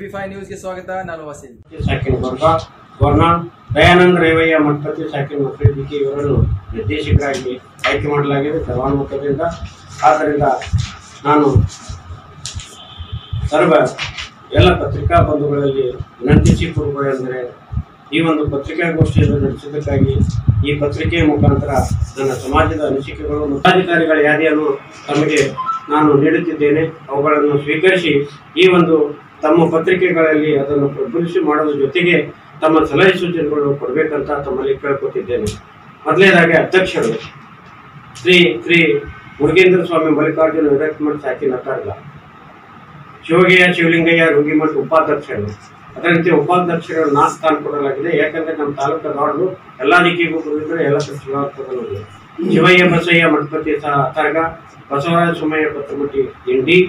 V five ನ್ಯೂಸ್ಗೆ ಸ್ವಾಗತ ನಾನು ವಸೀಲ್ ಸಾಕಿನ ವರ್ಗ ವರ್ಣ ದಯಾನಂದ ರೇವಯ್ಯ ಮಠಪತಿ ಸಾಕಿನ ಮಕ್ಕಳಿಗೆ ಇವರನ್ನು ನಿರ್ದೇಶಕರಾಗಿ ಆಯ್ಕೆ ಮಾಡಲಾಗಿದೆ ಸರ್ವಾನುಮತದಿಂದ ಆದ್ದರಿಂದ ನಾನು ಸರ್ವ ಎಲ್ಲ ಪತ್ರಿಕಾ ಬಂಧುಗಳಲ್ಲಿ ವಿನಂತಿಸಿಕೊಳ್ಳುವುದೆಂದರೆ ಈ ಒಂದು ಪತ್ರಿಕಾಗೋಷ್ಠಿಯನ್ನು ನಡೆಸಿದ್ದಕ್ಕಾಗಿ ಈ ಪತ್ರಿಕೆಯ ಮುಖಾಂತರ ನನ್ನ ಸಮಾಜದ ಅನಿಸಿಕೆಗಳು ಮತಾಧಿಕಾರಿಗಳ ಯಾದಿಯನ್ನು ತಮಗೆ ನಾನು ನೀಡುತ್ತಿದ್ದೇನೆ ಅವುಗಳನ್ನು ಸ್ವೀಕರಿಸಿ ಈ ಒಂದು ತಮ್ಮ ಪತ್ರಿಕೆಗಳಲ್ಲಿ ಅದನ್ನು ಪ್ರಬಲಿಸಿ ಮಾಡೋದ್ರ ಜೊತೆಗೆ ತಮ್ಮ ಸಲಹೆ ಸೂಚನೆಗಳು ಕೊಡಬೇಕಂತ ತಮ್ಮಲ್ಲಿ ಕೇಳ್ಕೊತಿದ್ದೇನೆ ಮೊದಲನೇದಾಗಿ ಅಧ್ಯಕ್ಷರು ಶ್ರೀ ಶ್ರೀ ಮುರುಗೇಂದ್ರ ಸ್ವಾಮಿ ಮಲ್ಲಿಕಾರ್ಜುನ ವಿರಕ್ತಮಠ ಸಾಕಿ ನಟಾರ್ಗ ಶಿವಗೆಯ ಶಿವಲಿಂಗಯ್ಯ ರುಗಿಮಠ ಉಪಾಧ್ಯಕ್ಷರು ಅದರಂತೆ ಉಪಾಧ್ಯಕ್ಷರ ನಾ ಸ್ಥಾನ ಕೊಡಲಾಗಿದೆ ಯಾಕಂದ್ರೆ ನಮ್ಮ ತಾಲೂಕು ದೊಡ್ಡದು ಎಲ್ಲ ದಿಕ್ಕಿಗೂ ಬರೆದಿದ್ರೆ ಎಲ್ಲ ಚುನಾವಣೆ ಶಿವಯ್ಯ ಬಸಯ್ಯ ಮಠಪತಿ ತರ್ಗ ಬಸವರಾಜ ಸೋಮಯ್ಯ ಪತ್ರಮಟ್ಟಿ ಇಂಡಿ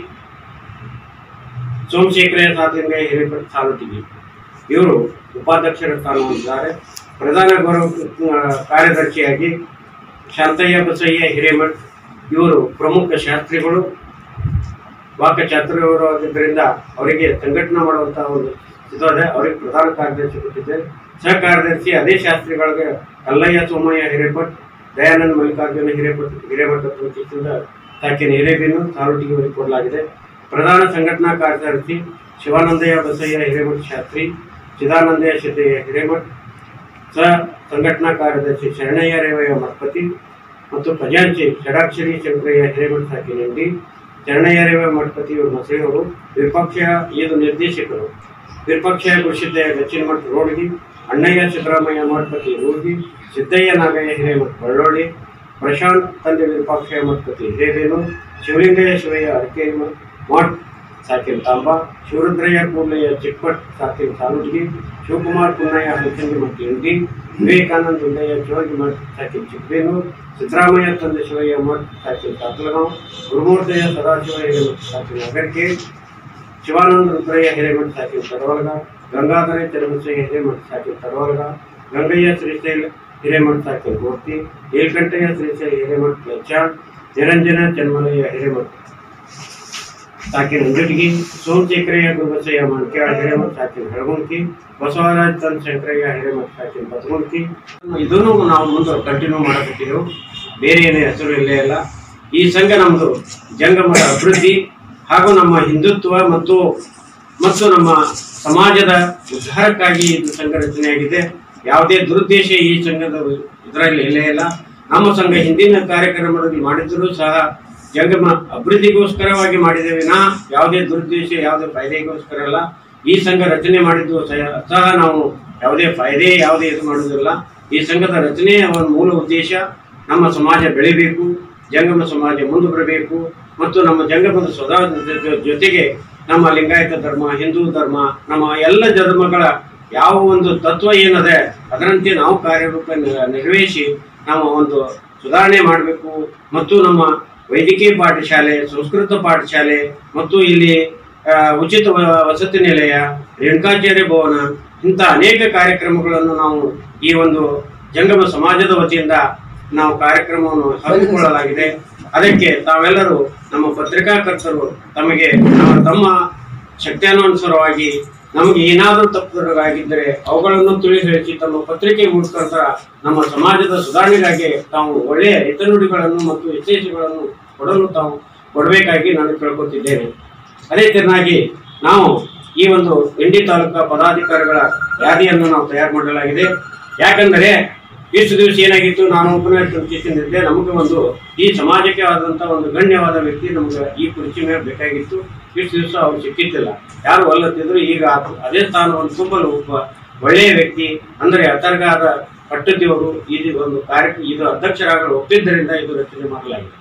ಸೋಮಶೇಖರಯ್ಯ ಸಾಧಲಿಂಗಯ್ಯ ಹಿರೇಪಟ್ಟ ಸಾಲುಟಿಗಿ ಇವರು ಉಪಾಧ್ಯಕ್ಷರ ಸ್ಥಾನ ಹೊಂದಿದ್ದಾರೆ ಪ್ರಧಾನ ಗೌರವ ಆ, ಕಾರ್ಯದರ್ಶಿಯಾಗಿ ಶಾಂತಯ್ಯ ಬಸಯ್ಯ ಹಿರೇಮಠ್ ಇವರು ಪ್ರಮುಖ ಶಾಸ್ತ್ರಿಗಳು ವಾಕ್ಯಚಾತುರ್ಯವರು ಆಗಿದ್ದರಿಂದ ಅವರಿಗೆ ಸಂಘಟನೆ ಮಾಡುವಂತಹ ಒಂದು ಇದು ಅದೇ ಅವರಿಗೆ ಪ್ರಧಾನ ಕಾರ್ಯದರ್ಶಿ ಕೊಟ್ಟಿದ್ದೆ ಸಹ ಕಾರ್ಯದರ್ಶಿ ಅದೇ ಶಾಸ್ತ್ರಿಗಳಿಗೆ ಕಲ್ಲಯ್ಯ ಸೋಮಯ್ಯ ಹಿರೇಪಟ್ ದಯಾನಂದ ಮಲ್ಲಿಕಾರ್ಜುನ ಹಿರೇಪಟ್ ಹಿರೇಮಠ ಪ್ರತಿಷ್ಠಿತ ಸಾಕಿನ ಹಿರೇಬೀನು ಸಾಲುಟಿಗೆ ಅವರಿಗೆ ಕೊಡಲಾಗಿದೆ ಪ್ರಧಾನ ಸಂಘಟನಾ ಕಾರ್ಯದರ್ಶಿ ಶಿವಾನಂದಯ್ಯ ಬಸಯ್ಯ ಹಿರೇಮಠ ಶಾಸ್ತ್ರಿ ಚಿದಾನಂದಯ್ಯ ಸಿದ್ದಯ್ಯ ಹಿರೇಮಠ್ ಸಹ ಸಂಘಟನಾ ಕಾರ್ಯದರ್ಶಿ ಶರಣಯ್ಯ ರೇವಯ್ಯ ಮಠಪತಿ ಮತ್ತು ಖಜಾಂಚಿ ಷಡಾಕ್ಷರಿ ಶಂಕರಯ್ಯ ಹಿರೇಮಠ ಸಾಕಿನಂಡಿ ಶರಣಯ್ಯ ರೇವಯ್ಯ ಮಠಪತಿ ಇವರು ಮಸಳಿಯವರು ವಿಪಕ್ಷ ಇದು ನಿರ್ದೇಶಕರು ವಿಪಕ್ಷ ಗುರುಸಿದ್ದಯ್ಯ ದಕ್ಷಿಣ ಮಠ ರೋಡ್ಗಿ ಅಣ್ಣಯ್ಯ ಸಿದ್ದರಾಮಯ್ಯ ಮಠಪತಿ ರೂಡ್ಗಿ ಸಿದ್ದಯ್ಯ ನಾಗಯ್ಯ ಹಿರೇಮಠ ಬಳ್ಳೋಳಿ ಪ್ರಶಾಂತ್ ತಂದೆ ವಿರೂಪಾಕ್ಷಯ್ಯ ಮಠಪತಿ ಹಿರೇಬೇನು ಶಿವಲಿಂಗಯ್ಯ ಶಿವಯ್ಯ ಅರಕೆ ಮಠ್ ಸಾಕಿನ ತಾಂಬ ಶಿವರುದ್ರಯ್ಯ ಕೂರ್ಲಯ್ಯ ಚಿಕ್ಕಪಟ್ ಸಾಕಿನ ಸಾಲುಟ್ಗಿ ಶಿವಕುಮಾರ್ ಪುನ್ನಯ್ಯ ಹಲಚಂದಿ ಮತ್ತು ಇಂಡಿ ವಿವೇಕಾನಂದ ಉದಯ ಶಿವಗಿ ಮಠ ಸಾಕಿನ ಚಿಕ್ಕಬೇನೂರು ಸಿದ್ದರಾಮಯ್ಯ ತಂದೆ ಶಿವಯ್ಯ ಮಠ ಸಾಕಿನ ತಾತಲಗಾಂವ್ ಗುರುಮೂರ್ತಯ್ಯ ಸದಾಶಿವ ಹಿರೇಮಠ ಸಾಕಿನ ಅಗರ್ಕೆ ಶಿವಾನಂದ ರುದ್ರಯ್ಯ ಹಿರೇಮಠ ಸಾಕಿನ ತಡವಲಗ ಗಂಗಾಧರ ಚರಮಸಯ್ಯ ಹಿರೇಮಠ ಸಾಕಿನ ತಡವಲಗ ಗಂಗಯ್ಯ ಶ್ರೀಶೈಲ ಹಿರೇಮಠ ಸಾಕಿನ ಮೂರ್ತಿ ಏಳ್ಕಂಠಯ್ಯ ಶ್ರೀಶೈಲ ಹಿರೇಮಠ ಲಚ್ಚಾಳ್ ನಿರಂಜನ ಚನ್ಮಲಯ್ಯ ಹಿರೇಮಠ ಸಾಕಿನ ಅಂಜುಟಿಗಿ ಸೋಮಶೇಖರಯ್ಯ ಗುರುಬಸಯ್ಯ ಮಣ್ಕ್ಯಾಳ ಹಿರೇಮಠ ಸಾಕಿನ ಹಳಗುಂಕಿ ಬಸವರಾಜ ತಂದ ಶಂಕರಯ್ಯ ಹಿರೇಮಠ ಸಾಕಿನ ಬಸಗುಂಕಿ ಇದನ್ನು ನಾವು ಮುಂದೆ ಕಂಟಿನ್ಯೂ ಮಾಡಕತ್ತಿದ್ದೆವು ಬೇರೆ ಏನೇ ಹೆಸರು ಇಲ್ಲೇ ಇಲ್ಲ ಈ ಸಂಘ ನಮ್ಮದು ಜಂಗಮರ ಅಭಿವೃದ್ಧಿ ಹಾಗೂ ನಮ್ಮ ಹಿಂದುತ್ವ ಮತ್ತು ಮತ್ತು ನಮ್ಮ ಸಮಾಜದ ಉದ್ಧಾರಕ್ಕಾಗಿ ಇದು ಸಂಘ ರಚನೆಯಾಗಿದೆ ಯಾವುದೇ ದುರುದ್ದೇಶ ಈ ಸಂಘದ ಇದರಲ್ಲಿ ಇಲ್ಲೇ ಇಲ್ಲ ನಮ್ಮ ಸಂಘ ಹಿಂದಿನ ಕಾರ್ಯಕ್ರಮದಲ್ಲಿ ಮಾಡಿದ್ದರೂ ಸಹ ಜಂಗಮ ಅಭಿವೃದ್ಧಿಗೋಸ್ಕರವಾಗಿ ಮಾಡಿದ್ದೇವೆ ನಾ ಯಾವುದೇ ದುರುದ್ದೇಶ ಯಾವುದೇ ಫಾಯ್ದೆಗೋಸ್ಕರ ಅಲ್ಲ ಈ ಸಂಘ ರಚನೆ ಮಾಡಿದ್ದು ಸಹ ಸಹ ನಾವು ಯಾವುದೇ ಫಾಯ್ದೆ ಯಾವುದೇ ಇದು ಮಾಡುವುದಿಲ್ಲ ಈ ಸಂಘದ ರಚನೆಯ ಒಂದು ಮೂಲ ಉದ್ದೇಶ ನಮ್ಮ ಸಮಾಜ ಬೆಳಿಬೇಕು ಜಂಗಮ ಸಮಾಜ ಮುಂದೆ ಬರಬೇಕು ಮತ್ತು ನಮ್ಮ ಜಂಗಮದ ಸ್ವದಾ ಜೊತೆಗೆ ನಮ್ಮ ಲಿಂಗಾಯತ ಧರ್ಮ ಹಿಂದೂ ಧರ್ಮ ನಮ್ಮ ಎಲ್ಲ ಧರ್ಮಗಳ ಯಾವ ಒಂದು ತತ್ವ ಏನದೆ ಅದರಂತೆ ನಾವು ಕಾರ್ಯರೂಪ ನಿ- ನಿರ್ವಹಿಸಿ ನಾವು ಒಂದು ಸುಧಾರಣೆ ಮಾಡಬೇಕು ಮತ್ತು ನಮ್ಮ ವೈದ್ಯಕೀಯ ಪಾಠಶಾಲೆ ಸಂಸ್ಕೃತ ಪಾಠಶಾಲೆ ಮತ್ತು ಇಲ್ಲಿ ಆ, ಉಚಿತ ವ- ವಸತಿ ನಿಲಯ ರೇಣುಕಾಚಾರ್ಯ ಭವನ ಇಂಥ ಅನೇಕ ಕಾರ್ಯಕ್ರಮಗಳನ್ನು ನಾವು ಈ ಒಂದು ಜಂಗಮ ಸಮಾಜದ ವತಿಯಿಂದ ನಾವು ಕಾರ್ಯಕ್ರಮವನ್ನು ಹಮ್ಮಿಕೊಳ್ಳಲಾಗಿದೆ ಅದಕ್ಕೆ ತಾವೆಲ್ಲರೂ ನಮ್ಮ ಪತ್ರಿಕಾಕರ್ತರು ತಮಗೆ ನಮ್ಮ ತಮ್ಮ ಶಕ್ತಿಯಾನುಸಾರವಾಗಿ ನಮಗೆ ಏನಾದರೂ ತಪ್ಪುಗಳಾಗಿದ್ದರೆ ಅವುಗಳನ್ನು ತಿಳಿಸಿ ಹೇಳಿ ತಮ್ಮ ಪತ್ರಿಕೆ ಮುಖಾಂತರ ನಮ್ಮ ಸಮಾಜದ ಸುಧಾರಣೆಗಾಗಿ ತಾವು ಒಳ್ಳೆಯ ಹಿತನುಡಿಗಳನ್ನು ಮತ್ತು ವಿಶೇಷಗಳನ್ನು ಕೊಡಲು ತಾವು ಕೊಡಬೇಕಾಗಿ ನಾನು ಕೇಳ್ಕೊತಿದ್ದೇನೆ ಅದೇ ತೆರನಾಗಿ ನಾವು ಈ ಒಂದು ಇಂಡಿ ತಾಲೂಕಾ ಪದಾಧಿಕಾರಿಗಳ ಯಾದಿಯನ್ನು ನಾವು ತಯಾರು ಮಾಡಲಾಗಿದೆ ಯಾಕಂದರೆ ಇಷ್ಟು ದಿವಸ ಏನಾಗಿತ್ತು ನಾನು ಒಬ್ಬನೇ ಚಿಂತಿಸಿದ್ದೆ ನಮಗೆ ಒಂದು ಈ ಸಮಾಜಕ್ಕೆ ಆದಂತ ಒಂದು ಗಣ್ಯವಾದ ವ್ಯಕ್ತಿ ನಮಗೆ ಈ ಕುರ್ಚಿ ಮೇಲೆ ಬೇಕಾಗಿತ್ತು ಇಷ್ಟು ದಿವಸ ಅವ್ರು ಸಿಕ್ಕಿತ್ತಿಲ್ಲ ಯಾರು ಒಲ್ಲತ್ತಿದ್ರು ಈಗ ಆತ- ಅದೇ ಸ್ಥಾನವನ್ನು ತುಂಬಲು ಒಬ್ಬ ಒಳ್ಳೆಯ ವ್ಯಕ್ತಿ ಅಂದರೆ ಅತರ್ಗಾದ ಪಟ್ಟದಿಯವರು ಇದು ಒಂದು ಕಾರ್ಯ ಇದು ಅಧ್ಯಕ್ಷರಾಗಲು ಒಪ್ಪಿದ್ದರಿಂದ ಇದು ರಚನೆ ಮಾಡಲಾಗಿದೆ